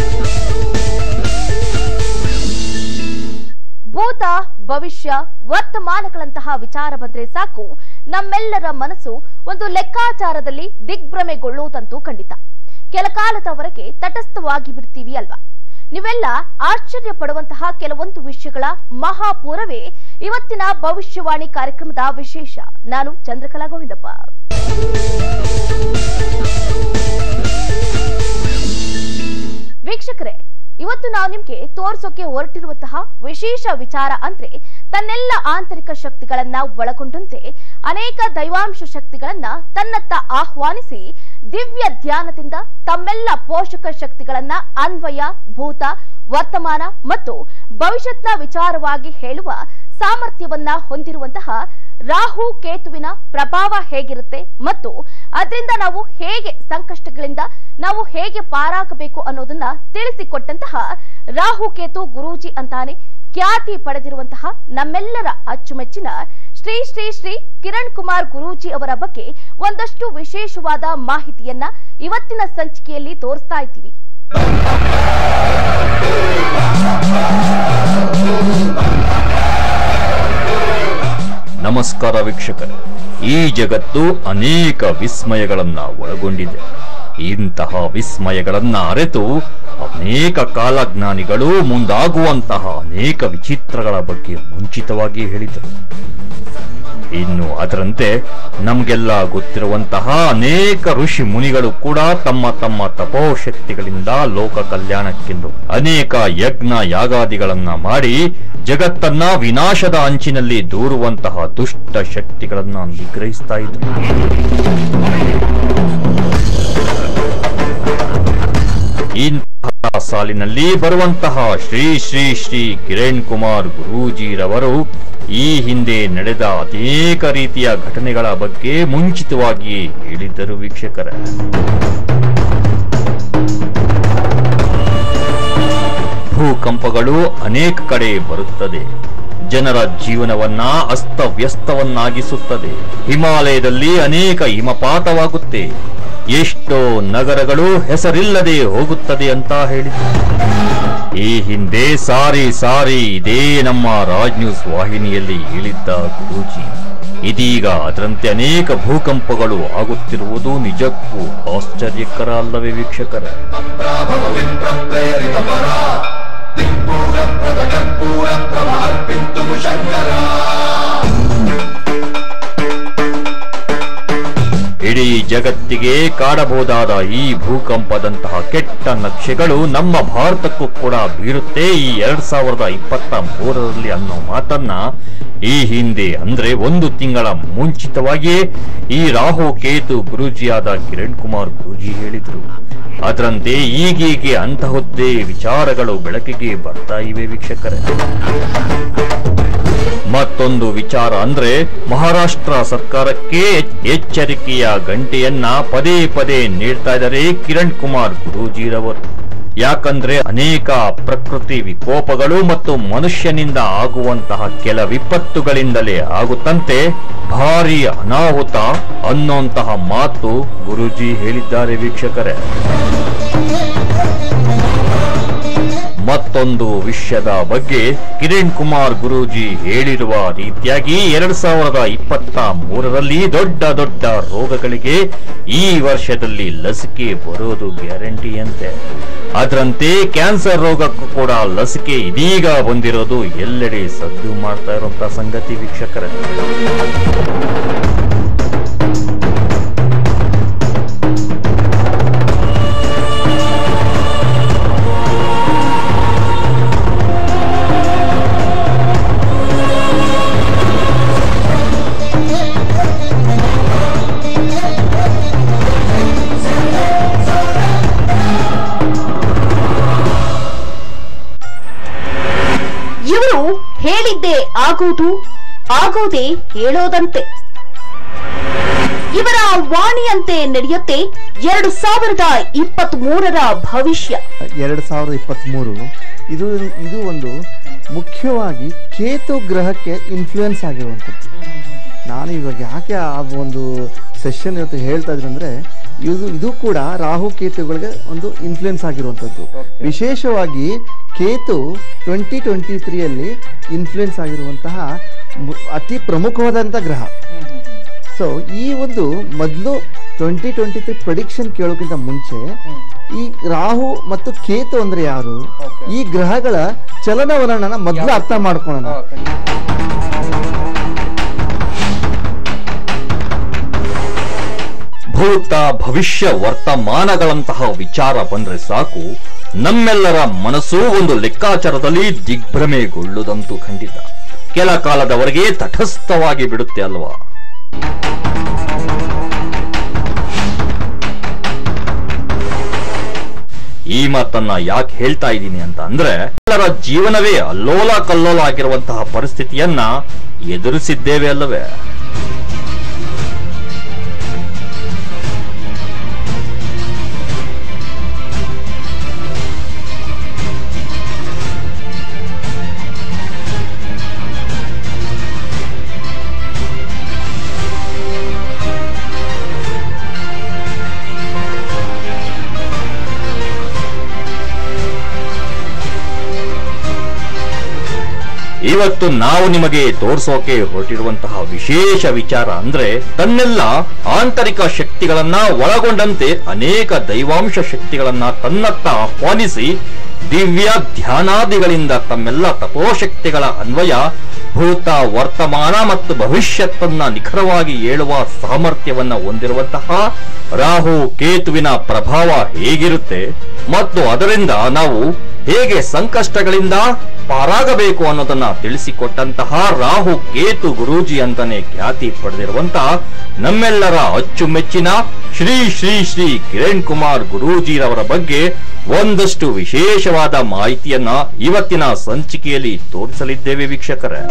ಭೂತ ಭವಿಷ್ಯ ವರ್ತಮಾನಗಳಂತಹ ವಿಚಾರ ಬಂದ್ರೆ ಸಾಕು ನಮ್ಮೆಲ್ಲರ ಮನಸ್ಸು ಒಂದು ಲೆಕ್ಕಾಚಾರದಲ್ಲಿ ದಿಗ್ಭ್ರಮೆಗೊಳ್ಳುವುದಂತೂ ಖಂಡಿತ ಕೆಲ ಕಾಲದವರೆಗೆ ತಟಸ್ಥವಾಗಿ ಬಿಡ್ತೀವಿ ಅಲ್ವಾ ನೀವೆಲ್ಲ ಆಶ್ಚರ್ಯ ಪಡುವಂತಹ ಕೆಲವೊಂದು ವಿಷಯಗಳ ಮಹಾಪೂರವೇ ಇವತ್ತಿನ ಭವಿಷ್ಯವಾಣಿ ಕಾರ್ಯಕ್ರಮದ ವಿಶೇಷ ನಾನು ಚಂದ್ರಕಲಾ ಗೋವಿಂದಪ್ಪ ವೀಕ್ಷಕರೇ ಇವತ್ತು ನಾವು ನಿಮ್ಗೆ ತೋರಿಸೋಕೆ ಹೊರಟಿರುವಂತಹ ವಿಶೇಷ ವಿಚಾರ ಅಂದ್ರೆ ತನ್ನೆಲ್ಲ ಆಂತರಿಕ ಶಕ್ತಿಗಳನ್ನ ಒಳಗೊಂಡಂತೆ ಅನೇಕ ದೈವಾಂಶ ಶಕ್ತಿಗಳನ್ನ ತನ್ನತ್ತ ಆಹ್ವಾನಿಸಿ ದಿವ್ಯ ಧ್ಯಾನದಿಂದ ತಮ್ಮೆಲ್ಲ ಪೋಷಕ ಶಕ್ತಿಗಳನ್ನ ಅನ್ವಯ ಭೂತ ವರ್ತಮಾನ ಮತ್ತು ಭವಿಷ್ಯತ್ನ ವಿಚಾರವಾಗಿ ಹೇಳುವ ಸಾಮರ್ಥ್ಯವನ್ನ ಹೊಂದಿರುವಂತಹ ರಾಹು ಕೇತುವಿನ ಪ್ರಭಾವ ಹೇಗಿರುತ್ತೆ ಮತ್ತು ಅದರಿಂದ ನಾವು ಹೇಗೆ ಸಂಕಷ್ಟಗಳಿಂದ ನಾವು ಹೇಗೆ ಪಾರಾಗಬೇಕು ಅನ್ನೋದನ್ನ ತಿಳಿಸಿಕೊಟ್ಟಂತಹ ರಾಹು ಕೇತು ಗುರೂಜಿ ಅಂತಾನೆ ಖ್ಯಾತಿ ಪಡೆದಿರುವಂತಹ ನಮ್ಮೆಲ್ಲರ ಅಚ್ಚುಮೆಚ್ಚಿನ ಶ್ರೀ ಶ್ರೀ ಶ್ರೀ ಕಿರಣ್ ಕುಮಾರ್ ಗುರೂಜಿ ಅವರ ಬಗ್ಗೆ ಒಂದಷ್ಟು ವಿಶೇಷವಾದ ಮಾಹಿತಿಯನ್ನ ಇವತ್ತಿನ ಸಂಚಿಕೆಯಲ್ಲಿ ತೋರಿಸ್ತಾ ಇದ್ದೀವಿ ನಮಸ್ಕಾರ ವೀಕ್ಷಕರೇ ಈ ಜಗತ್ತು ಅನೇಕ ವಿಸ್ಮಯಗಳನ್ನ ಒಳಗೊಂಡಿದೆ ಇಂತಹ ವಿಸ್ಮಯಗಳನ್ನ ಅರಿತು ಅನೇಕ ಕಾಲಜ್ಞಾನಿಗಳು ಮುಂದಾಗುವಂತಹ ಅನೇಕ ವಿಚಿತ್ರಗಳ ಬಗ್ಗೆ ಮುಂಚಿತವಾಗಿ ಹೇಳಿದರು ಇನ್ನು ಅದರಂತೆ ನಮಗೆಲ್ಲ ಗೊತ್ತಿರುವಂತಹ ಅನೇಕ ಋಷಿ ಮುನಿಗಳು ಕೂಡ ತಮ್ಮ ತಮ್ಮ ತಪೋಶಕ್ತಿಗಳಿಂದ ಲೋಕ ಕಲ್ಯಾಣಕ್ಕೆಂದು ಅನೇಕ ಯಜ್ಞ ಯಾಗಾದಿಗಳನ್ನ ಮಾಡಿ ಜಗತ್ತನ್ನ ವಿನಾಶದ ಅಂಚಿನಲ್ಲಿ ದೂರುವಂತಹ ದುಷ್ಟ ಶಕ್ತಿಗಳನ್ನ ನಿಗ್ರಹಿಸ್ತಾ ಇದ್ರು ಇಂತಹ ಸಾಲಿನಲ್ಲಿ ಬರುವಂತಹ ಶ್ರೀ ಶ್ರೀ ಶ್ರೀ ಕಿರಣ್ ಕುಮಾರ್ ಗುರೂಜಿರವರು ಈ ಹಿಂದೆ ನಡೆದ ಅನೇಕ ರೀತಿಯ ಘಟನೆಗಳ ಬಗ್ಗೆ ಮುಂಚಿತವಾಗಿ ಹೇಳಿದ್ದರು ವೀಕ್ಷಕರ ಭೂಕಂಪಗಳು ಅನೇಕ ಕಡೆ ಬರುತ್ತದೆ ಜನರ ಜೀವನವನ್ನ ಅಸ್ತವ್ಯಸ್ತವನ್ನಾಗಿಸುತ್ತದೆ ಹಿಮಾಲಯದಲ್ಲಿ ಅನೇಕ ಹಿಮಪಾತವಾಗುತ್ತೆ ಎಷ್ಟೋ ನಗರಗಳು ಹೆಸರಿಲ್ಲದೆ ಹೋಗುತ್ತದೆ ಅಂತ ಹೇಳಿದರು ಈ ಹಿಂದೆ ಸಾರಿ ಸಾರಿ ಇದೇ ನಮ್ಮ ರಾಜ್ ನ್ಯೂಸ್ ವಾಹಿನಿಯಲ್ಲಿ ಹೇಳಿದ್ದ ಗುರೂಜಿ ಇದೀಗ ಅದರಂತೆ ಅನೇಕ ಭೂಕಂಪಗಳು ಆಗುತ್ತಿರುವುದು ನಿಜಕ್ಕೂ ಆಶ್ಚರ್ಯಕರ ಅಲ್ಲವೇ ವೀಕ್ಷಕರ ಇಡೀ ಜಗತ್ತಿಗೆ ಕಾಡಬಹುದಾದ ಈ ಭೂಕಂಪದಂತಹ ಕೆಟ್ಟ ನಕ್ಷೆಗಳು ನಮ್ಮ ಭಾರತಕ್ಕೂ ಕೂಡ ಬೀರುತ್ತೆ ಈ ಎರಡ್ ಸಾವಿರದ ಇಪ್ಪತ್ತ ಮೂರರಲ್ಲಿ ಅನ್ನೋ ಮಾತನ್ನ ಈ ಹಿಂದೆ ಅಂದ್ರೆ ಒಂದು ತಿಂಗಳ ಮುಂಚಿತವಾಗಿಯೇ ಈ ರಾಹು ಕೇತು ಗುರೂಜಿಯಾದ ಕಿರಣ್ ಕುಮಾರ್ ಗುರೂಜಿ ಹೇಳಿದ್ರು ಅದರಂತೆ ಈಗೀಗೆ ಅಂತಹದ್ದೇ ವಿಚಾರಗಳು ಬೆಳಕಿಗೆ ಬರ್ತಾ ಇವೆ ವೀಕ್ಷಕರೇ ಮತ್ತೊಂದು ವಿಚಾರ ಅಂದ್ರೆ ಮಹಾರಾಷ್ಟ್ರ ಸರ್ಕಾರಕ್ಕೆ ಎಚ್- ಎಚ್ಚರಿಕೆಯ ಗಂಟೆಯನ್ನ ಪದೇ ಪದೇ ನೀಡ್ತಾ ಇದ್ದಾರೆ ಕಿರಣ್ ಕುಮಾರ್ ಗುರೂಜಿರವರು ಯಾಕಂದ್ರೆ ಅನೇಕ ಪ್ರಕೃತಿ ವಿಕೋಪಗಳು ಮತ್ತು ಮನುಷ್ಯನಿಂದ ಆಗುವಂತಹ ಕೆಲ ವಿಪತ್ತುಗಳಿಂದಲೇ ಆಗುತ್ತಂತೆ ಭಾರಿ ಅನಾಹುತ ಅನ್ನೋಂತಹ ಮಾತು ಗುರೂಜಿ ಹೇಳಿದ್ದಾರೆ ವೀಕ್ಷಕರೇ ಮತ್ತೊಂದು ವಿಷಯದ ಬಗ್ಗೆ ಕಿರಣ್ ಕುಮಾರ್ ಗುರೂಜಿ ಹೇಳಿರುವ ರೀತಿಯಾಗಿ ಎರಡ್ ಸಾವಿರದ ಇಪ್ಪತ್ತ ಮೂರರಲ್ಲಿ ದೊಡ್ಡ ದೊಡ್ಡ ರೋಗಗಳಿಗೆ ಈ ವರ್ಷದಲ್ಲಿ ಲಸಿಕೆ ಬರೋದು ಗ್ಯಾರಂಟಿ ಅಂತೆ ಅದರಂತೆ ಕ್ಯಾನ್ಸರ್ ರೋಗಕ್ಕೂ ಕೂಡ ಲಸಿಕೆ ಇದೀಗ ಬಂದಿರೋದು ಎಲ್ಲೆಡೆ ಸದ್ದು ಮಾಡ್ತಾ ಇರುವಂತ ಸಂಗತಿ ವೀಕ್ಷಕರೇ ಇವರು ಹೇಳಿದ್ದೇ ಆಗೋದು ಆಗೋದೇ ಹೇಳೋದಂತೆ ಇವರ ವಾಣಿಯಂತೆ ನಡೆಯುತ್ತೆ ಎರಡು ಸಾವಿರದ ಇಪ್ಪತ್ತ್ ಮೂರರ ಭವಿಷ್ಯ ಎರಡು ಸಾವಿರದ ಇಪ್ಪತ್ತ್ಮೂರು ಇದು ಇದು ಒಂದು ಮುಖ್ಯವಾಗಿ ಕೇತು ಗ್ರಹಕ್ಕೆ ಇನ್ಫ್ಲೂಯೆನ್ಸ್ ಆಗಿರುವಂಥದ್ದು ನಾನು ಇವಾಗ ಯಾಕೆ ಆ ಒಂದು ಸೆಷನ್ ಇವತ್ತು ಹೇಳ್ತಾ ಇದ್ದೀನಿ ಅಂದರೆ ಇದು ಇದು ಕೂಡ ರಾಹು ಕೇತುಗಳಿಗೆ ಒಂದು ಇನ್ಫ್ಲುಯೆನ್ಸ್ ಆಗಿರುವಂಥದ್ದು Okay. ವಿಶೇಷವಾಗಿ ಕೇತು ಟ್ವೆಂಟಿ ಟ್ವೆಂಟಿ ತ್ರೀಯಲ್ಲಿ ಇನ್ಫ್ಲುಯೆನ್ಸ್ ಆಗಿರುವಂತಹ ಮು- ಅತಿ ಪ್ರಮುಖವಾದಂಥ ಗ್ರಹ ಸೊ ಈ ಒಂದು ಮೊದಲು ಟ್ವೆಂಟಿ ಟ್ವೆಂಟಿ ತ್ರೀ ಪ್ರೊಡಿಕ್ಷನ್ ಕೇಳೋಕ್ಕಿಂತ ಮುಂಚೆ ಈ ರಾಹು ಮತ್ತು ಕೇತು ಅಂದ್ರೆ ಯಾರು Okay. ಈ ಗ್ರಹಗಳ ಚಲನವಲನನ ಮೊದಲು ಅರ್ಥ ಮಾಡ್ಕೊಳ್ಳೋಣ ಭೂತ ಭವಿಷ್ಯ ವರ್ತಮಾನಗಳಂತಹ ವಿಚಾರ ಬಂದ್ರೆ ಸಾಕು ನಮ್ಮೆಲ್ಲರ ಮನಸ್ಸು ಒಂದು ಲೆಕ್ಕಾಚಾರದಲ್ಲಿ ದಿಗ್ಭ್ರಮೆಗೊಳ್ಳುದಂತೂ ಖಂಡಿತ ಕೆಲ ಕಾಲದವರೆಗೆ ತಟಸ್ಥವಾಗಿ ಬಿಡುತ್ತೆ ಅಲ್ವಾ ಈ ಮಾತನ್ನ ಯಾಕೆ ಹೇಳ್ತಾ ಇದ್ದೀನಿ ಅಂತ ಅಂದ್ರೆ ಎಲ್ಲರ ಜೀವನವೇ ಅಲ್ಲೋಲ ಕಲ್ಲೋಲ ಆಗಿರುವಂತಹ ಪರಿಸ್ಥಿತಿಯನ್ನ ಎದುರಿಸಿದ್ದೇವೆ ಅಲ್ಲವೇ ಇವತ್ತು ನಾವು ನಿಮಗೆ ತೋರಿಸೋಕೆ ಹೊರಟಿರುವಂತಹ ವಿಶೇಷ ವಿಚಾರ ಅಂದ್ರೆ ತನ್ನೆಲ್ಲ ಆಂತರಿಕ ಶಕ್ತಿಗಳನ್ನ ಒಳಗೊಂಡಂತೆ ಅನೇಕ ದೈವಾಂಶ ಶಕ್ತಿಗಳನ್ನ ತನ್ನತ್ತ ಆಹ್ವಾನಿಸಿ ದಿವ್ಯ ಧ್ಯಾನಾದಿಗಳಿಂದ ತಮ್ಮೆಲ್ಲ ತಪೋಶಕ್ತಿಗಳ ಅನ್ವಯ ಭೂತ ವರ್ತಮಾನ ಮತ್ತು ಭವಿಷ್ಯತ್ತನ್ನ ನಿಖರವಾಗಿ ಹೇಳುವ ಸಾಮರ್ಥ್ಯವನ್ನ ಹೊಂದಿರುವಂತಹ ರಾಹು ಕೇತುವಿನ ಪ್ರಭಾವ ಹೇಗಿರುತ್ತೆ ಮತ್ತು ಅದರಿಂದ ನಾವು ಹೇಗೆ ಸಂಕಷ್ಟಗಳಿಂದ ಪಾರಾಗಬೇಕು ಅನ್ನೋದನ್ನ ತಿಳಿಸಿಕೊಟ್ಟಂತಹ ರಾಹು ಕೇತು ಗುರೂಜಿ ಅಂತಾನೆ ಖ್ಯಾತಿ ಪಡೆದಿರುವಂತ ನಮ್ಮೆಲ್ಲರ ಅಚ್ಚುಮೆಚ್ಚಿನ ಶ್ರೀ ಶ್ರೀ ಶ್ರೀ ಕಿರಣ್ ಕುಮಾರ್ ಗುರೂಜಿರವರ ಬಗ್ಗೆ ಒಂದಷ್ಟು ವಿಶೇಷವಾದ ಮಾಹಿತಿಯನ್ನ ಇವತ್ತಿನ ಸಂಚಿಕೆಯಲ್ಲಿ ತೋರಿಸಲಿದ್ದೇವೆ ವೀಕ್ಷಕರೇ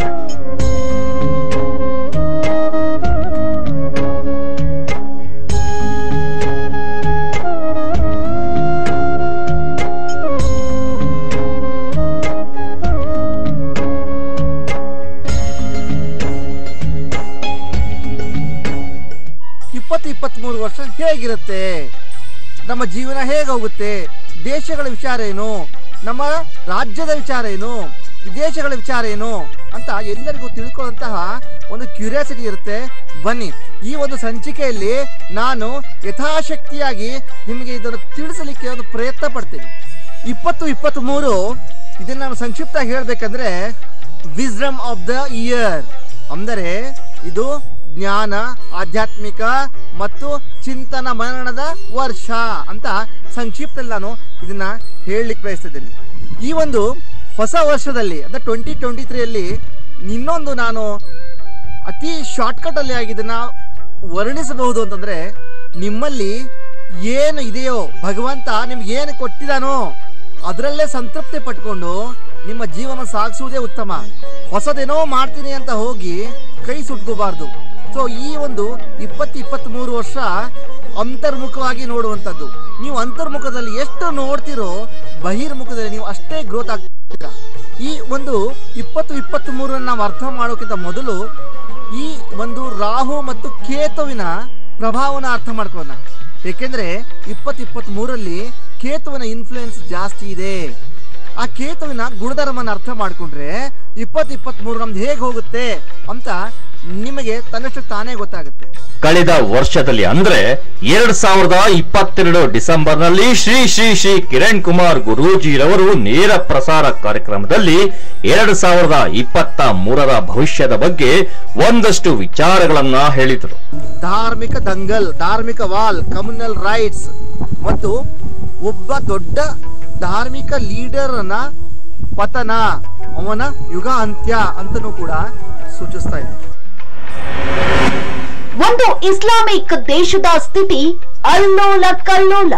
ಇಪ್ಪತ್ತು ಇಪ್ಪತ್ತ್ಮೂರು ವರ್ಷ ಹೇಗಿರುತ್ತೆ ನಮ್ಮ ಜೀವನ ಹೇಗೆ ಹೋಗುತ್ತೆ ದೇಶಗಳ ವಿಚಾರ ಏನು ನಮ್ಮ ರಾಜ್ಯದ ವಿಚಾರ ಏನು ವಿದೇಶಗಳ ವಿಚಾರ ಏನು ಅಂತ ಎಲ್ಲರಿಗೂ ತಿಳ್ಕೊಳ್ಳುವಂತಹ ಒಂದು ಕ್ಯೂರಿಯಾಸಿಟಿ ಇರುತ್ತೆ ಬನ್ನಿ ಈ ಒಂದು ಸಂಚಿಕೆಯಲ್ಲಿ ನಾನು ಯಥಾಶಕ್ತಿಯಾಗಿ ನಿಮಗೆ ಇದನ್ನು ತಿಳಿಸಲಿಕ್ಕೆ ಒಂದು ಪ್ರಯತ್ನ ಪಡ್ತೀನಿ ಇಪ್ಪತ್ತು ಇಪ್ಪತ್ತ್ ಮೂರು ಇದನ್ನ ನಾನು ಸಂಕ್ಷಿಪ್ತ ಹೇಳಬೇಕಂದ್ರೆ ವಿಸ್ಡಮ್ ಆಫ್ ದ ಇಯರ್ ಅಂದರೆ ಇದು ಜ್ಞಾನ ಆಧ್ಯಾತ್ಮಿಕ ಮತ್ತು ಚಿಂತನ ಮನನದ ವರ್ಷ ಅಂತ ಸಂಕ್ಷಿಪ್ತದಲ್ಲಿ ನಾನು ಇದನ್ನ ಹೇಳಲಿಕ್ಕೆ ಬಯಸ್ತಿದ್ದೀನಿ ಈ ಒಂದು ಹೊಸ ವರ್ಷದಲ್ಲಿ ಅಂದ್ರೆ ಟ್ವೆಂಟಿ ಟ್ವೆಂಟಿ ತ್ರೀಯಲ್ಲಿ ಇನ್ನೊಂದು ನಾನು ಅತಿ ಶಾರ್ಟ್ಕಟ್ ಅಲ್ಲಿ ಆಗಿ ಇದನ್ನ ವರ್ಣಿಸಬಹುದು ಅಂತಂದ್ರೆ ನಿಮ್ಮಲ್ಲಿ ಏನು ಇದೆಯೋ ಭಗವಂತ ನಿಮ್ಗೆ ಏನು ಕೊಟ್ಟಿದಾನೋ ಅದರಲ್ಲೇ ಸಂತೃಪ್ತಿ ಪಟ್ಕೊಂಡು ನಿಮ್ಮ ಜೀವನ ಸಾಗಿಸುವುದೇ ಉತ್ತಮ ಹೊಸದೇನೋ ಮಾಡ್ತೀನಿ ಅಂತ ಹೋಗಿ ಕೈ ಸುಟ್ಕೋಬಾರ್ದು ಸೊ ಈ ಒಂದು ಇಪ್ಪತ್ತು ಇಪ್ಪತ್ತ್ ಮೂರು ವರ್ಷ ಅಂತರ್ಮುಖವಾಗಿ ನೋಡುವಂಥದ್ದು ನೀವು ಅಂತರ್ಮುಖದಲ್ಲಿ ಎಷ್ಟು ನೋಡ್ತಿರೋ ಬಹಿರ್ಮುಖದಲ್ಲಿ ನೀವು ಅಷ್ಟೇ ಗ್ರೋತ್ ಆಗ್ತೀರಾ ಈ ಒಂದು ಇಪ್ಪತ್ತು ಇಪ್ಪತ್ತ್ ಮೂರನ್ನ ನಾವು ಅರ್ಥ ಮಾಡೋಕ್ಕಿಂತ ಮೊದಲು ಈ ಒಂದು ರಾಹು ಮತ್ತು ಕೇತುವಿನ ಪ್ರಭಾವನ ಅರ್ಥ ಮಾಡ್ಕೊಳ್ಳೋಣ ಏಕೆಂದ್ರೆ ಇಪ್ಪತ್ ಇಪ್ಪತ್ತ್ ಮೂರಲ್ಲಿ ಕೇತುವಿನ ಇನ್ಫ್ಲುಯೆನ್ಸ್ ಜಾಸ್ತಿ ಇದೆ ಆ ಕೇತುವಿನ ಗುಣಧರ್ಮನ ಅರ್ಥ ಮಾಡ್ಕೊಂಡ್ರೆ ಇಪ್ಪತ್ ಇಪ್ಪತ್ತ್ ಮೂರು ನಮ್ದು ಹೇಗೆ ಹೋಗುತ್ತೆ ಅಂತ ನಿಮಗೆ ತನ್ನಷ್ಟು ತಾನೇ ಗೊತ್ತಾಗುತ್ತೆ ಕಳೆದ ವರ್ಷದಲ್ಲಿ ಅಂದ್ರೆ ಎರಡ್ ಸಾವಿರದ ಇಪ್ಪತ್ತೆರಡು ಡಿಸೆಂಬರ್ನಲ್ಲಿ ಶ್ರೀ ಶ್ರೀ ಶ್ರೀ ಕಿರಣ್ ಕುಮಾರ್ ಗುರೂಜಿರವರು ನೇರ ಪ್ರಸಾರ ಕಾರ್ಯಕ್ರಮದಲ್ಲಿ ಎರಡ್ ಸಾವಿರದ ಇಪ್ಪತ್ತ ಮೂರರ ಭವಿಷ್ಯದ ಬಗ್ಗೆ ಒಂದಷ್ಟು ವಿಚಾರಗಳನ್ನ ಹೇಳಿದರು ಧಾರ್ಮಿಕ ದಂಗಲ್ ಧಾರ್ಮಿಕ ವಾಲ್ ಕಮ್ಯುನಲ್ ರೈಟ್ಸ್ ಮತ್ತು ಒಬ್ಬ ದೊಡ್ಡ ಧಾರ್ಮಿಕ ಲೀಡರ್ ನ ಪತನ ಅವನ ಯುಗ ಅಂತ್ಯ ಅಂತನೂ ಕೂಡ ಸೂಚಿಸ್ತಾ ಇದೆ ಒಂದು ಇಸ್ಲಾಮಿಕ್ ದೇಶದ ಸ್ಥಿತಿ ಅಲ್ಲೋಲ ಕಲ್ಲೋಲ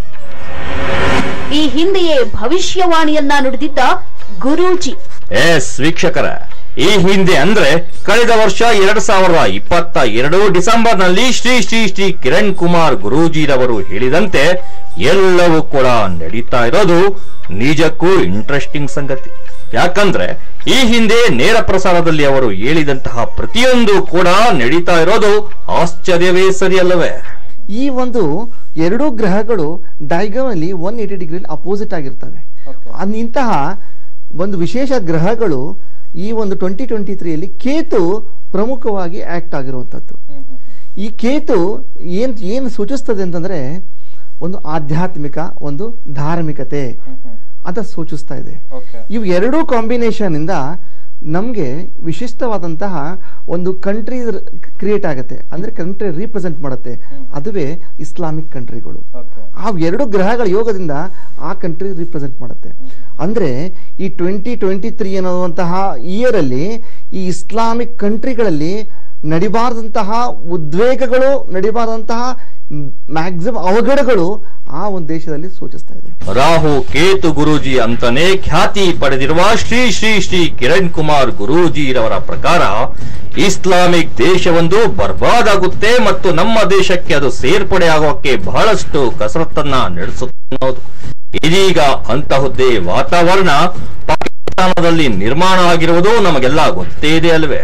ಈ ಹಿಂದೆಯೇ ಭವಿಷ್ಯವಾಣಿಯನ್ನ ನುಡಿದಿದ್ದ ಗುರೂಜಿ ಎಸ್ ವೀಕ್ಷಕರ ಈ ಹಿಂದೆ ಅಂದ್ರೆ ಕಳೆದ ವರ್ಷ ಎರಡ್ ಸಾವಿರದ ಇಪ್ಪತ್ತ ಎರಡು ಡಿಸೆಂಬರ್ನಲ್ಲಿ ಶ್ರೀ ಶ್ರೀ ಶ್ರೀ ಕಿರಣ್ ಕುಮಾರ್ ಗುರೂಜಿರವರು ಹೇಳಿದಂತೆ ಎಲ್ಲವೂ ಕೂಡ ನಡೀತಾ ಇರೋದು ನಿಜಕ್ಕೂ ಇಂಟ್ರೆಸ್ಟಿಂಗ್ ಸಂಗತಿ ಯಾಕಂದ್ರೆ ಈ ಹಿಂದೆ ನೇರ ಪ್ರಸಾರದಲ್ಲಿ ಅವರು ಹೇಳಿದಂತಹ ಪ್ರತಿಯೊಂದು ಕೂಡ ನಡೀತಾ ಇರೋದು ಆಶ್ಚರ್ಯವೇ ಸರಿಯಲ್ಲವೇ ಈ ಒಂದು ಎರಡೂ ಗ್ರಹಗಳು ಡೈಗಮಲ್ಲಿ ಒನ್ ಏಯ್ಟಿ ಡಿಗ್ರಿ ಅಪೋಸಿಟ್ ಆಗಿರ್ತವೆ ಅನ್- ಇಂತಹ ಒಂದು ವಿಶೇಷ ಗ್ರಹಗಳು ಈ ಒಂದು ಟ್ವೆಂಟಿ ಟ್ವೆಂಟಿ ತ್ರೀಯಲ್ಲಿ ಕೇತು ಪ್ರಮುಖವಾಗಿ ಆಕ್ಟ್ ಆಗಿರುವಂಥದ್ದು ಈ ಕೇತು ಏನ್ ಏನು ಸೂಚಿಸ್ತದೆ ಅಂತಂದ್ರೆ ಒಂದು ಆಧ್ಯಾತ್ಮಿಕ ಒಂದು ಧಾರ್ಮಿಕತೆ ಅಂತ ಸೂಚಿಸ್ತಾ ಇದೆ ಇವು ಎರಡೂ ಕಾಂಬಿನೇಷನ್ ಇಂದ ನಮಗೆ ವಿಶಿಷ್ಟವಾದಂತಹ ಒಂದು ಕಂಟ್ರಿ ಕ್ರಿಯೇಟ್ ಆಗುತ್ತೆ ಅಂದ್ರೆ ಕಂಟ್ರಿ ರೀಪ್ರೆಸೆಂಟ್ ಮಾಡುತ್ತೆ ಅದುವೇ ಇಸ್ಲಾಮಿಕ್ ಕಂಟ್ರಿಗಳು ಆ ಎರಡು ಗ್ರಹಗಳ ಯೋಗದಿಂದ ಆ ಕಂಟ್ರಿ ರಿಪ್ರೆಸೆಂಟ್ ಮಾಡುತ್ತೆ ಅಂದ್ರೆ ಈ ಟ್ವೆಂಟಿ ಟ್ವೆಂಟಿ ತ್ರೀ ಅನ್ನುವಂತಹ ಇಯರ್ ಅಲ್ಲಿ ಈ ಇಸ್ಲಾಮಿಕ್ ಕಂಟ್ರಿಗಳಲ್ಲಿ ನಡಿಬಾರದಂತಹ ಉದ್ವೇಗಗಳು ನಡಿಬಾರದಂತಹ ಮ್ಯಾಕ್ಸಿಮಮ್ ಅವಘಡಗಳು ಆ ಒಂದು ದೇಶದಲ್ಲಿ ಸೂಚಿಸ್ತಾ ಇದೆ ರಾಹು ಕೇತು ಗುರೂಜಿ ಅಂತಾನೆ ಖ್ಯಾತಿ ಪಡೆದಿರುವ ಶ್ರೀ ಶ್ರೀ ಶ್ರೀ ಕಿರಣ್ ಕುಮಾರ್ ಗುರೂಜಿರವರ ಪ್ರಕಾರ ಇಸ್ಲಾಮಿಕ್ ದೇಶವೊಂದು ಬರ್ಬಾದಾಗುತ್ತೆ ಮತ್ತು ನಮ್ಮ ದೇಶಕ್ಕೆ ಅದು ಸೇರ್ಪಡೆ ಆಗೋಕೆ ಬಹಳಷ್ಟು ಕಸರತ್ತನ್ನ ನಡೆಸುತ್ತದೆ ಇದೀಗ ಅಂತಹುದ್ದೇ ವಾತಾವರಣ ಪಾಕಿಸ್ತಾನದಲ್ಲಿ ನಿರ್ಮಾಣ ಆಗಿರುವುದು ನಮಗೆಲ್ಲ ಗೊತ್ತೇ ಇದೆ ಅಲ್ವೇ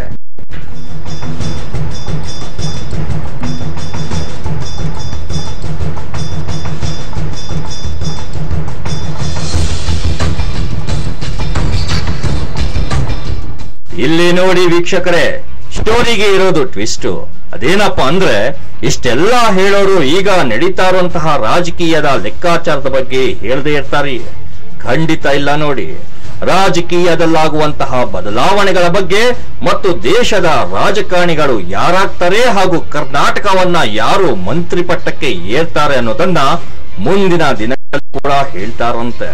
ಇಲ್ಲಿ ನೋಡಿ ವೀಕ್ಷಕರೇ ಸ್ಟೋರಿಗೆ ಇರೋದು ಟ್ವಿಸ್ಟ್ ಅದೇನಪ್ಪ ಅಂದ್ರೆ ಇಷ್ಟೆಲ್ಲ ಹೇಳೋರು ಈಗ ನಡೀತಾ ಇರುವಂತಹ ರಾಜಕೀಯದ ಲೆಕ್ಕಾಚಾರದ ಬಗ್ಗೆ ಹೇಳದೇ ಇರ್ತಾರೆ ಖಂಡಿತ ಇಲ್ಲ ನೋಡಿ ರಾಜಕೀಯದಲ್ಲಾಗುವಂತಹ ಬದಲಾವಣೆಗಳ ಬಗ್ಗೆ ಮತ್ತು ದೇಶದ ರಾಜಕಾರಣಿಗಳು ಯಾರಾಗ್ತಾರೆ ಹಾಗೂ ಕರ್ನಾಟಕವನ್ನ ಯಾರು ಮಂತ್ರಿ ಪಟ್ಟಕ್ಕೆ ಏರ್ತಾರೆ ಅನ್ನೋದನ್ನ ಮುಂದಿನ ದಿನಗಳಲ್ಲಿ ಕೂಡ ಹೇಳ್ತಾರಂತೆ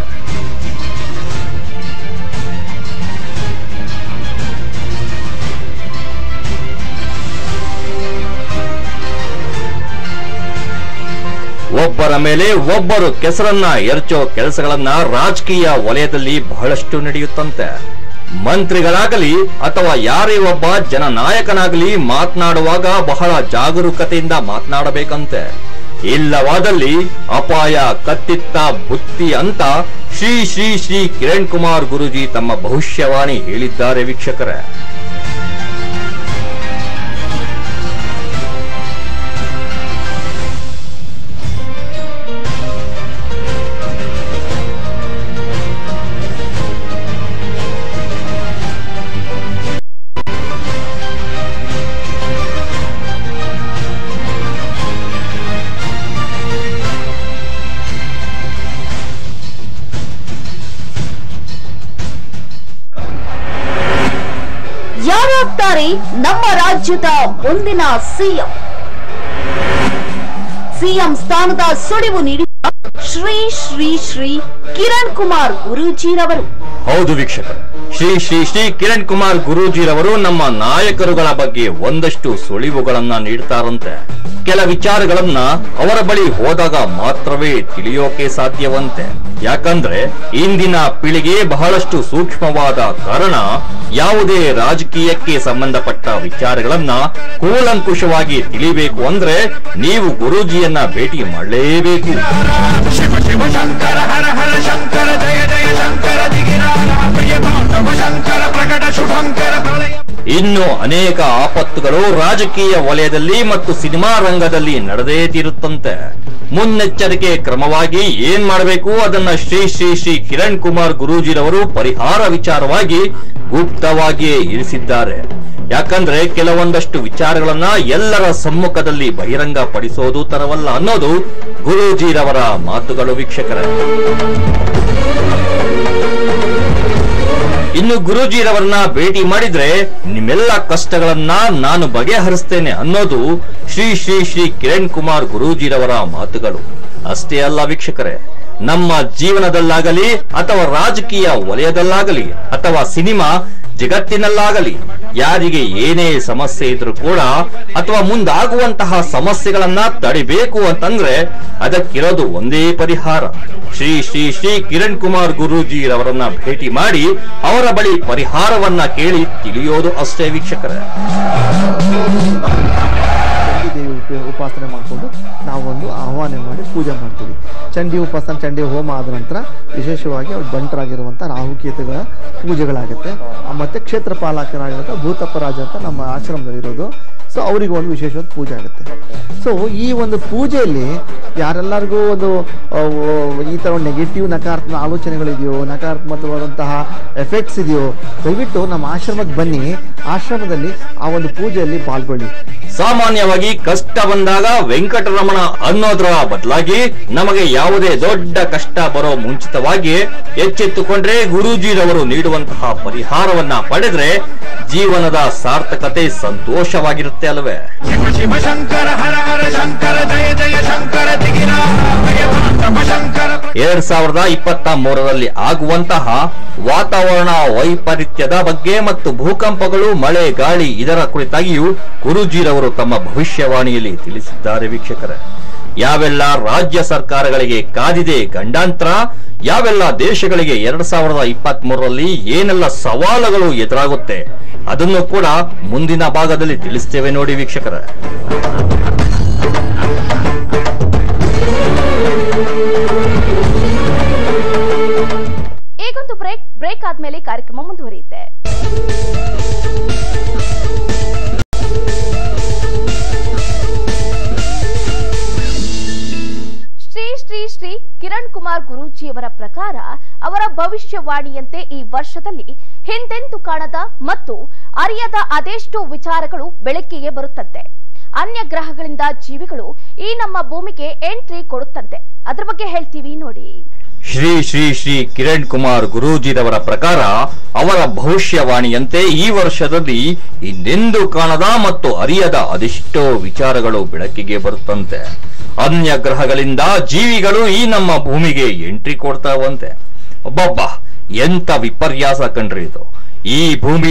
ಒಬ್ಬರ ಮೇಲೆ ಒಬ್ಬರು ಕೆಸರನ್ನ ಎರಚೋ ಕೆಲಸಗಳನ್ನ ರಾಜಕೀಯ ವಲಯದಲ್ಲಿ ಬಹಳಷ್ಟು ನಡೆಯುತ್ತಂತೆ ಮಂತ್ರಿಗಳಾಗಲಿ ಅಥವಾ ಯಾರೇ ಒಬ್ಬ ಜನನಾಯಕನಾಗಲಿ ಮಾತನಾಡುವಾಗ ಬಹಳ ಜಾಗರೂಕತೆಯಿಂದ ಮಾತನಾಡಬೇಕಂತೆ ಇಲ್ಲವಾದಲ್ಲಿ ಅಪಾಯ ಕತ್ತಿತ್ತ ಬುತ್ತಿ ಅಂತ ಶ್ರೀ ಶ್ರೀ ಶ್ರೀ ಕಿರಣ್ ಕುಮಾರ್ ಗುರುಜಿ ತಮ್ಮ ಭವಿಷ್ಯವಾಣಿ ಹೇಳಿದ್ದಾರೆ ವೀಕ್ಷಕರೇ ಯಾರಾಗ್ತಾರೆ ನಮ್ಮ ರಾಜ್ಯದ ಮುಂದಿನ ಸಿಎಂ ಸಿಎಂ ಸ್ಥಾನದ ಸುಳಿವು ನೀಡಿದ ಶ್ರೀ ಶ್ರೀ ಶ್ರೀ ಕಿರಣ್ ಕುಮಾರ್ ಗುರೂಜಿರವರು ಹೌದು ವೀಕ್ಷಕರು ಶ್ರೀ ಶ್ರೀ ಶ್ರೀ ಕಿರಣ್ ಕುಮಾರ್ ಗುರೂಜಿರವರು ನಮ್ಮ ನಾಯಕರುಗಳ ಬಗ್ಗೆ ಒಂದಷ್ಟು ಸುಳಿವುಗಳನ್ನ ನೀಡ್ತಾರಂತೆ ಕೆಲ ವಿಚಾರಗಳನ್ನ ಅವರ ಬಳಿ ಹೋದಾಗ ಮಾತ್ರವೇ ತಿಳಿಯೋಕೆ ಸಾಧ್ಯವಂತೆ ಯಾಕಂದ್ರೆ ಇಂದಿನ ಪೀಳಿಗೆ ಬಹಳಷ್ಟು ಸೂಕ್ಷ್ಮವಾದ ಕಾರಣ ಯಾವುದೇ ರಾಜಕೀಯಕ್ಕೆ ಸಂಬಂಧಪಟ್ಟ ವಿಚಾರಗಳನ್ನ ಕೂಲಂಕುಷವಾಗಿ ತಿಳಿಬೇಕು ಅಂದ್ರೆ ನೀವು ಗುರೂಜಿಯನ್ನ ಭೇಟಿ ಮಾಡಲೇಬೇಕು ಶಿವ ಶಿವ ಶಂಕರ ಹರ ಹರ ಶಂಕರ ಜಯ ಜಯ ಶಂಕರ ದಿಗಿರಾರ ಪ್ರಿಯ ತಾಂಡವ ಶಂಕರ ಪ್ರಕಟ ಶುಭಂಕರ ಪ್ರಳಯ ಇನ್ನು ಅನೇಕ ಆಪತ್ತುಗಳು ರಾಜಕೀಯ ವಲಯದಲ್ಲಿ ಮತ್ತು ಸಿನಿಮಾ ರಂಗದಲ್ಲಿ ನಡೆದೇ ತೀರುತ್ತಂತೆ ಮುನ್ನೆಚ್ಚರಿಕೆ ಕ್ರಮವಾಗಿ ಏನ್ ಮಾಡಬೇಕು ಅದನ್ನ ಶ್ರೀ ಶ್ರೀ ಶ್ರೀ ಕಿರಣ್ ಕುಮಾರ್ ಗುರೂಜಿರವರು ಪರಿಹಾರ ವಿಚಾರವಾಗಿ ಗುಪ್ತವಾಗಿಯೇ ಇರಿಸಿದ್ದಾರೆ ಯಾಕಂದ್ರೆ ಕೆಲವೊಂದಷ್ಟು ವಿಚಾರಗಳನ್ನ ಎಲ್ಲರ ಸಮ್ಮುಖದಲ್ಲಿ ಬಹಿರಂಗ ಪಡಿಸೋದು ತರವಲ್ಲ ಅನ್ನೋದು ಗುರೂಜಿರವರ ಮಾತುಗಳು ವೀಕ್ಷಕರೇ ಇನ್ನು ಗುರೂಜಿರವರನ್ನ ಭೇಟಿ ಮಾಡಿದ್ರೆ ನಿಮ್ಮೆಲ್ಲ ಕಷ್ಟಗಳನ್ನ ನಾನು ಬಗೆಹರಿಸ್ತೇನೆ ಅನ್ನೋದು ಶ್ರೀ ಶ್ರೀ ಶ್ರೀ ಕಿರಣ್ ಕುಮಾರ್ ಗುರೂಜಿರವರ ಮಾತುಗಳು ಅಷ್ಟೇ ಅಲ್ಲ ವೀಕ್ಷಕರೇ ನಮ್ಮ ಜೀವನದಲ್ಲಾಗಲಿ ಅಥವಾ ರಾಜಕೀಯ ವಲಯದಲ್ಲಾಗಲಿ ಅಥವಾ ಸಿನಿಮಾ ಜಗತ್ತಿನಲ್ಲಾಗಲಿ ಯಾರಿಗೆ ಏನೇ ಸಮಸ್ಯೆ ಇದ್ರೂ ಕೂಡ ಅಥವಾ ಮುಂದಾಗುವಂತಹ ಸಮಸ್ಯೆಗಳನ್ನ ತಡಿಬೇಕು ಅಂತಂದ್ರೆ ಅದಕ್ಕಿರೋದು ಒಂದೇ ಪರಿಹಾರ ಶ್ರೀ ಶ್ರೀ ಶ್ರೀ ಕಿರಣ್ ಕುಮಾರ್ ಗುರೂಜಿರವರನ್ನ ಭೇಟಿ ಮಾಡಿ ಅವರ ಬಳಿ ಪರಿಹಾರವನ್ನ ಕೇಳಿ ತಿಳಿಯೋದು ಅಷ್ಟೇ ವೀಕ್ಷಕರೇ ಚಂಡಿ ದೇವಿ ಉಪ- ಉಪಾಸನೆ ಮಾಡಿಕೊಂಡು ನಾವು ಒಂದು ಆಹ್ವಾನ ಮಾಡಿ ಪೂಜೆ ಮಾಡ್ತೀವಿ ಚಂಡಿ ಉಪಾಸನೆ ಚಂಡಿ ಹೋಮ ಆದ ನಂತರ ವಿಶೇಷವಾಗಿ ಅವ್ರು ಬಂಟರಾಗಿರುವಂಥ ರಾಹುಕೇತುಗಳ ಪೂಜೆಗಳಾಗುತ್ತೆ ಆ, ಮತ್ತೆ ಕ್ಷೇತ್ರ ಪಾಲಕರಾಗಿರುವಂಥ ಭೂತಪ್ಪರಾಜ ಅಂತ ನಮ್ಮ ಆಶ್ರಮದಲ್ಲಿ ಇರೋದು ಸೊ ಅವರಿಗೆ ಒಂದು ವಿಶೇಷವಾದ ಪೂಜೆ ಆಗುತ್ತೆ ಸೊ ಈ ಒಂದು ಪೂಜೆಯಲ್ಲಿ ಯಾರೆಲ್ಲರಿಗೂ ಒಂದು ಆ, ಈ ಥರ ಒಂದು ನೆಗೆಟಿವ್ ನಕಾರಾತ್ಮಕ ಆಲೋಚನೆಗಳಿದೆಯೋ ನಕಾರಾತ್ಮಕವಾದಂತಹ ಎಫೆಕ್ಟ್ಸ್ ಇದೆಯೋ ದಯವಿಟ್ಟು ನಮ್ಮ ಆಶ್ರಮಕ್ಕೆ ಬನ್ನಿ ಆಶ್ರಮದಲ್ಲಿ ಆ ಒಂದು ಪೂಜೆಯಲ್ಲಿ ಪಾಲ್ಗೊಳ್ಳಿ ಸಾಮಾನ್ಯವಾಗಿ ಕಷ್ಟ ಬಂದಾಗ ವೆಂಕಟರಮಣ ಅನ್ನೋದ್ರ ಬದಲಾಗಿ ನಮಗೆ ಯಾವುದೇ ದೊಡ್ಡ ಕಷ್ಟ ಬರೋ ಮುಂಚಿತವಾಗಿ ಎಚ್ಚೆತ್ತುಕೊಂಡ್ರೆ ಗುರೂಜಿರವರು ನೀಡುವಂತಹ ಪರಿಹಾರವನ್ನ ಪಡೆದ್ರೆ ಜೀವನದ ಸಾರ್ಥಕತೆ ಸಂತೋಷವಾಗಿರುತ್ತೆ ಅಲ್ವೇ ಶಿವ ಶಿವ ಶಂಕರ ಹರ ಹರ ಶಂಕರ ಜಯ ಜಯ ಶಂಕರ ದಿಗಿರಾಮ ಶಂಕರ ಎರಡ್ ಸಾವಿರದ ಇಪ್ಪತ್ತ ಮೂರರಲ್ಲಿ ಆಗುವಂತಹ ವಾತಾವರಣ ವೈಪರೀತ್ಯದ ಬಗ್ಗೆ ಮತ್ತು ಭೂಕಂಪಗಳು ಮಳೆ ಗಾಳಿ ಇದರ ಕುರಿತಾಗಿಯೂ ಗುರೂಜಿರವರು ತಮ್ಮ ಭವಿಷ್ಯವಾಣಿಯಲ್ಲಿ ತಿಳಿಸಿದ್ದಾರೆ ವೀಕ್ಷಕರೇ ಯಾವೆಲ್ಲ ರಾಜ್ಯ ಸರ್ಕಾರಗಳಿಗೆ ಕಾದಿದೆ ಗಂಡಾಂತರ ಯಾವೆಲ್ಲ ದೇಶಗಳಿಗೆ ಎರಡ್ ಸಾವಿರದ ಇಪ್ಪತ್ತ್ ಮೂರರಲ್ಲಿ ಏನೆಲ್ಲ ಸವಾಲುಗಳು ಎದುರಾಗುತ್ತೆ ಅದನ್ನು ಕೂಡ ಮುಂದಿನ ಭಾಗದಲ್ಲಿ ತಿಳಿಸ್ತೇವೆ ನೋಡಿ ವೀಕ್ಷಕರೇ ಈಗೊಂದು ಬ್ರೇಕ್ ಬ್ರೇಕ್ ಆದ್ಮೇಲೆ ಕಾರ್ಯಕ್ರಮ ಮುಂದುವರಿಯುತ್ತೆ ಶ್ರೀ ಶ್ರೀ ಶ್ರೀ ಕಿರಣ್ ಕುಮಾರ್ ಗುರೂಜಿಯವರ ಪ್ರಕಾರ ಅವರ ಭವಿಷ್ಯವಾಣಿಯಂತೆ ಈ ವರ್ಷದಲ್ಲಿ ಹಿಂದೆಂದೂ ಕಾಣದ ಮತ್ತು ಅರಿಯದ ಅದೆಷ್ಟೋ ವಿಚಾರಗಳು ಬೆಳಕಿಗೆ ಬರುತ್ತಂತೆ ಅನ್ಯ ಗ್ರಹಗಳಿಂದ ಜೀವಿಗಳು ಈ ನಮ್ಮ ಭೂಮಿಗೆ ಎಂಟ್ರಿ ಕೊಡುತ್ತಂತೆ ಅದ್ರ ಬಗ್ಗೆ ಹೇಳ್ತೀವಿ ನೋಡಿ ಶ್ರೀ ಶ್ರೀ ಶ್ರೀ ಕಿರಣ್ ಕುಮಾರ್ ಗುರೂಜಿರವರ ಪ್ರಕಾರ ಅವರ ಭವಿಷ್ಯವಾಣಿಯಂತೆ ಈ ವರ್ಷದಲ್ಲಿ ಇನ್ನೆಂದೂ ಕಾಣದ ಮತ್ತು ಅರಿಯದ ಅದೆಷ್ಟೋ ವಿಚಾರಗಳು ಬೆಳಕಿಗೆ ಬರುತ್ತಂತೆ ಅನ್ಯ ಗ್ರಹಗಳಿಂದ ಜೀವಿಗಳು ಈ ನಮ್ಮ ಭೂಮಿಗೆ ಎಂಟ್ರಿ ಕೊಡ್ತಾವಂತೆ ಒಬ್ಬಬ್ಬ ಎಂತ ವಿಪರ್ಯಾಸ ಕಣ್ರಿ ಇದು ಈ ಭೂಮಿ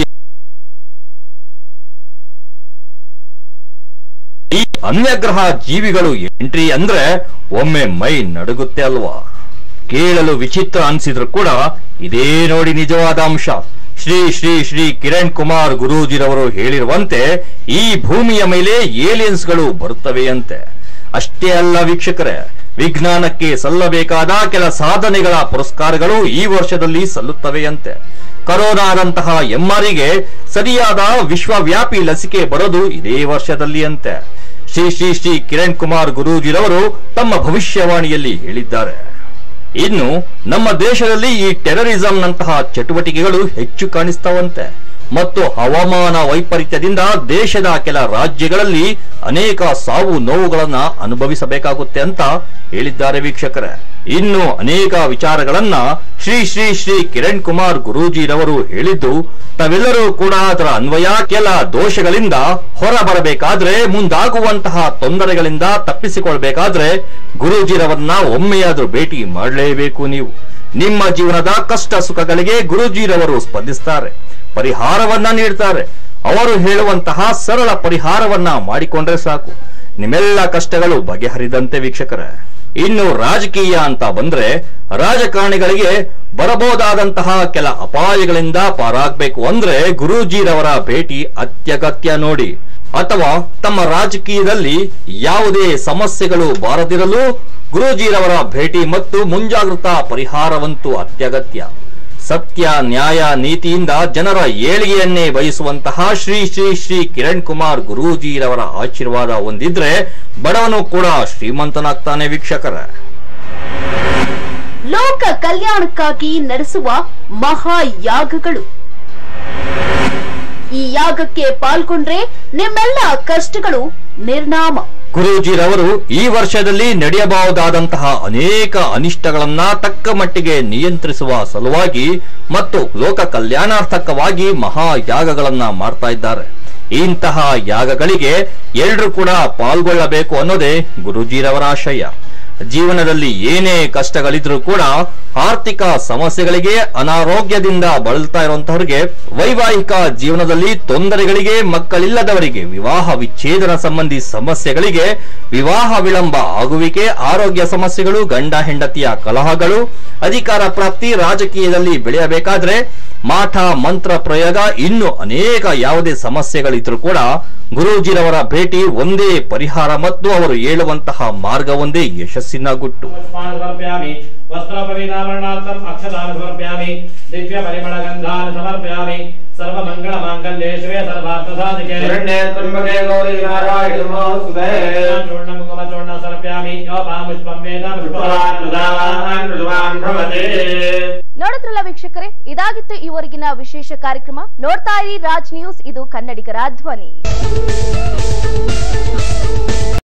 ಈ ಅನ್ಯಗ್ರಹ ಜೀವಿಗಳು ಎಂಟ್ರಿ ಅಂದ್ರೆ ಒಮ್ಮೆ ಮೈ ನಡುಗುತ್ತೆ ಅಲ್ವಾ ಕೇಳಲು ವಿಚಿತ್ರ ಅನ್ಸಿದ್ರು ಕೂಡ ಇದೇ ನೋಡಿ ನಿಜವಾದ ಅಂಶ ಶ್ರೀ ಶ್ರೀ ಶ್ರೀ ಕಿರಣ್ ಕುಮಾರ್ ಗುರೂಜಿರವರು ಹೇಳಿರುವಂತೆ ಈ ಭೂಮಿಯ ಮೇಲೆ ಏಲಿಯನ್ಸ್ಗಳು ಬರುತ್ತವೆಯಂತೆ ಅಷ್ಟೇ ಅಲ್ಲ ವೀಕ್ಷಕರೇ ವಿಜ್ಞಾನಕ್ಕೆ ಸಲ್ಲಬೇಕಾದ ಕೆಲ ಸಾಧನೆಗಳ ಪುರಸ್ಕಾರಗಳು ಈ ವರ್ಷದಲ್ಲಿ ಸಲ್ಲುತ್ತವೆಯಂತೆ ಕರೋನಾದಂತಹ ಎಮ್ಮಾರಿಗೆ ಸರಿಯಾದ ವಿಶ್ವವ್ಯಾಪಿ ಲಸಿಕೆ ಬರೋದು ಇದೇ ವರ್ಷದಲ್ಲಿ ಅಂತೆ ಶ್ರೀ ಶ್ರೀ ಶ್ರೀ ಕಿರಣ್ ಕುಮಾರ್ ಗುರೂಜಿರವರು ತಮ್ಮ ಭವಿಷ್ಯವಾಣಿಯಲ್ಲಿ ಹೇಳಿದ್ದಾರೆ ಇನ್ನು ನಮ್ಮ ದೇಶದಲ್ಲಿ ಈ ಟೆರರಿಸಂನಂತಹ ಚಟುವಟಿಕೆಗಳು ಹೆಚ್ಚು ಕಾಣಿಸ್ತಾವಂತೆ ಮತ್ತು ಹವಾಮಾನ ವೈಪರೀತ್ಯದಿಂದ ದೇಶದ ಕೆಲ ರಾಜ್ಯಗಳಲ್ಲಿ ಅನೇಕ ಸಾವು ನೋವುಗಳನ್ನ ಅನುಭವಿಸಬೇಕಾಗುತ್ತೆ ಅಂತ ಹೇಳಿದ್ದಾರೆ ವೀಕ್ಷಕರೇ ಇನ್ನು ಅನೇಕ ವಿಚಾರಗಳನ್ನ ಶ್ರೀ ಶ್ರೀ ಶ್ರೀ ಕಿರಣ್ ಕುಮಾರ್ ಗುರೂಜಿರವರು ಹೇಳಿದ್ದು ತಾವೆಲ್ಲರೂ ಕೂಡ ಅದರ ಅನ್ವಯ ಕೆಲ ದೋಷಗಳಿಂದ ಹೊರ ಬರಬೇಕಾದ್ರೆ ಮುಂದಾಗುವಂತಹ ತೊಂದರೆಗಳಿಂದ ತಪ್ಪಿಸಿಕೊಳ್ಬೇಕಾದ್ರೆ ಗುರೂಜಿರವರನ್ನ ಒಮ್ಮೆಯಾದ್ರೂ ಭೇಟಿ ಮಾಡಲೇಬೇಕು ನೀವು ನಿಮ್ಮ ಜೀವನದ ಕಷ್ಟ ಸುಖಗಳಿಗೆ ಗುರೂಜಿರವರು ಸ್ಪಂದಿಸ್ತಾರೆ ಪರಿಹಾರವನ್ನ ನೀಡ್ತಾರೆ ಅವರು ಹೇಳುವಂತಹ ಸರಳ ಪರಿಹಾರವನ್ನ ಮಾಡಿಕೊಂಡ್ರೆ ಸಾಕು ನಿಮ್ಮೆಲ್ಲ ಕಷ್ಟಗಳು ಬಗೆಹರಿದಂತೆ ವೀಕ್ಷಕರೇ ಇನ್ನು ರಾಜಕೀಯ ಅಂತ ಬಂದ್ರೆ ರಾಜಕಾರಣಿಗಳಿಗೆ ಬರಬಹುದಾದಂತಹ ಕೆಲ ಅಪಾಯಗಳಿಂದ ಪಾರಾಗಬೇಕು ಅಂದ್ರೆ ಗುರೂಜಿರವರ ಭೇಟಿ ಅತ್ಯಗತ್ಯ ನೋಡಿ ಅಥವಾ ತಮ್ಮ ರಾಜಕೀಯದಲ್ಲಿ ಯಾವುದೇ ಸಮಸ್ಯೆಗಳು ಬಾರದಿರಲು ಗುರೂಜಿರವರ ಭೇಟಿ ಮತ್ತು ಮುಂಜಾಗ್ರತಾ ಪರಿಹಾರವಂತೂ ಅತ್ಯಗತ್ಯ ಸತ್ಯ ನ್ಯಾಯ ನೀತಿಯಿಂದ ಜನರ ಏಳಿಗೆಯನ್ನೇ ಬಯಸುವಂತಹ ಶ್ರೀ ಶ್ರೀ ಶ್ರೀ ಕಿರಣ್ ಕುಮಾರ್ ಗುರೂಜಿರವರ ಆಶೀರ್ವಾದ ಹೊಂದಿದ್ರೆ ಬಡವನು ಕೂಡ ಶ್ರೀಮಂತನಾಗ್ತಾನೆ ವೀಕ್ಷಕರೇ ಲೋಕ ಕಲ್ಯಾಣಕ್ಕಾಗಿ ನಡೆಸುವ ಮಹಾಯಾಗಗಳು ಈ ಯಾಗಕ್ಕೆ ಪಾಲ್ಗೊಂಡ್ರೆ ನಿಮ್ಮೆಲ್ಲ ಕಷ್ಟಗಳು ನಿರ್ನಾಮ ಗುರೂಜಿರವರು ಈ ವರ್ಷದಲ್ಲಿ ನಡೆಯಬಹುದಾದಂತಹ ಅನೇಕ ಅನಿಷ್ಟಗಳನ್ನ ತಕ್ಕ ಮಟ್ಟಿಗೆ ನಿಯಂತ್ರಿಸುವ ಸಲುವಾಗಿ ಮತ್ತು ಲೋಕ ಕಲ್ಯಾಣಾರ್ಥಕವಾಗಿ ಮಹಾಯಾಗಗಳನ್ನ ಮಾಡ್ತಾ ಇದ್ದಾರೆ ಇಂತಹ ಯಾಗಗಳಿಗೆ ಎಲ್ಲರೂ ಕೂಡ ಪಾಲ್ಗೊಳ್ಳಬೇಕು ಅನ್ನೋದೇ ಗುರೂಜಿರವರ ಆಶಯ ಜೀವನದಲ್ಲಿ ಏನೇ ಕಷ್ಟಗಳಿದ್ರೂ ಕೂಡ ಆರ್ಥಿಕ ಸಮಸ್ಯೆಗಳಿಗೆ ಅನಾರೋಗ್ಯದಿಂದ ಬಳಲ್ತಾ ಇರುವಂತಹವರಿಗೆ ವೈವಾಹಿಕ ಜೀವನದಲ್ಲಿ ತೊಂದರೆಗಳಿಗೆ ಮಕ್ಕಳಿಲ್ಲದವರಿಗೆ ವಿವಾಹ ವಿಚ್ಛೇದನ ಸಂಬಂಧಿ ಸಮಸ್ಯೆಗಳಿಗೆ ವಿವಾಹ ವಿಳಂಬ ಆಗುವಿಕೆ ಆರೋಗ್ಯ ಸಮಸ್ಯೆಗಳು ಗಂಡ ಹೆಂಡತಿಯ ಕಲಹಗಳು ಅಧಿಕಾರ ಪ್ರಾಪ್ತಿ ರಾಜಕೀಯದಲ್ಲಿ ಬೆಳೆಯಬೇಕಾದ್ರೆ ಮಾಠ ಮಂತ್ರ ಪ್ರಯೋಗ ಇನ್ನು ಅನೇಕ ಯಾವುದೇ ಸಮಸ್ಯೆಗಳಿದ್ರೂ ಕೂಡ ಗುರೂಜಿರವರ ಭೇಟಿ ಒಂದೇ ಪರಿಹಾರ ಮತ್ತು ಅವರು ಹೇಳುವಂತಹ ಮಾರ್ಗ ಒಂದೇ ಯಶಸ್ಸಿನ ಗುಟ್ಟು ಸಮರ್ಪಯಾಮಿ वस्त्रोपवीतावरणार्थम् अक्षतानि समर्पयामि दिव्यपरिमलगन्धानि समर्पयामि सर्वमङ्गलमाङ्गल्ये शिवे सर्वार्थसाधिके शरण्ये त्र्यम्बके गौरी नारायणि नमोऽस्तुते चूर्णकुङ्कुमचूर्णं समर्पयामि योपामुष्पं वेद पुष्पवान् प्रजावान् प्रजवान् भवते ನೋಡಿದ್ರಲ್ಲ ವೀಕ್ಷಕರೇ ಇದಾಗಿತ್ತು ಈವರೆಗಿನ ವಿಶೇಷ ಕಾರ್ಯಕ್ರಮ ನೋಡ್ತಾ ಇರಿ ರಾಜ್ ನ್ಯೂಸ್ ಇದು ಕನ್ನಡಿಗರ ಧ್ವನಿ